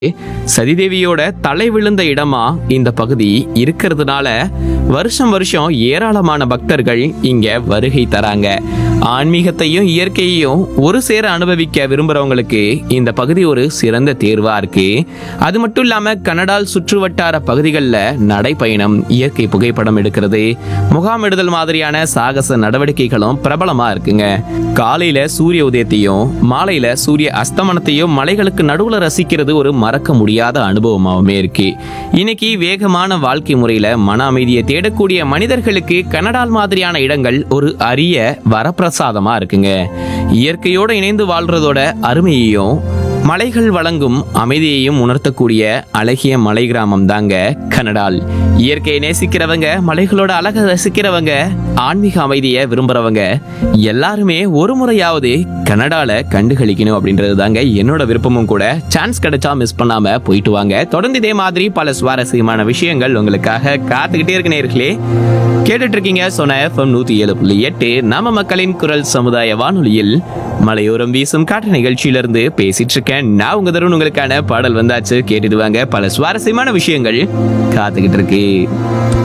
சதிதேவியோட தலை விழுந்த இடமா இந்த பகுதி இருக்கிறதுனால வருஷம் வருஷம் ஏராளமான பக்தர்கள் இங்க வருகை தராங்க ஆன்மீகத்தையும் இயற்கையையும் ஒரு சேர அனுபவிக்க விரும்புறவங்களுக்கு இந்த பகுதி ஒரு சிறந்த தேர்வா இருக்கு அது மட்டும் இல்லாம கனடால் சுற்றுவட்டார பகுதிகளில் நடைப்பயணம் இயற்கை புகைப்படம் எடுக்கிறது முகாமிடுதல் மாதிரியான சாகச நடவடிக்கைகளும் பிரபலமா இருக்குங்க காலையில சூரிய உதயத்தையும் மாலையில சூரிய அஸ்தமனத்தையும் மலைகளுக்கு நடுவுல ரசிக்கிறது ஒரு மறக்க முடியாத அனுபவமாகவுமே இருக்கு இன்னைக்கு வேகமான வாழ்க்கை முறையில மன அமைதியை தேடக்கூடிய மனிதர்களுக்கு கனடால் மாதிரியான இடங்கள் ஒரு அரிய வரப்பிரசாதமா இருக்குங்க இயற்கையோட இணைந்து வாழ்றதோட அருமையையும் மலைகள் வழங்கும் அமைதியையும் உணர்த்தக்கூடிய அழகிய மலை கிராமம் தாங்க கனடால் இயற்கையை நேசிக்கிறவங்க மலைகளோட அழகை ரசிக்கிறவங்க ஆன்மீக அமைதியை விரும்புறவங்க எல்லாருமே ஒரு முறையாவது கனடால கண்டுகளிக்கணும் அப்படின்றது தாங்க என்னோட விருப்பமும் கூட சான்ஸ் கிடைச்சா மிஸ் பண்ணாம போயிட்டு வாங்க தொடர்ந்து இதே மாதிரி பல சுவாரஸ்யமான விஷயங்கள் உங்களுக்காக காத்துக்கிட்டே இருக்கு நேர்களே கேட்டுட்டு இருக்கீங்க சொன்ன எஃப்எம் நூத்தி ஏழு புள்ளி எட்டு நம்ம மக்களின் குரல் சமுதாய வானொலியில் மலையோரம் வீசும் காற்று நிகழ்ச்சியிலிருந்து பேசிட்டு இருக்கேன் நான் உங்க தருண் உங்களுக்கான பாடல் வந்தாச்சு கேட்டுடுவாங்க பல சுவாரஸ்யமான விஷயங்கள் காத்துக்கிட்டு இருக்கு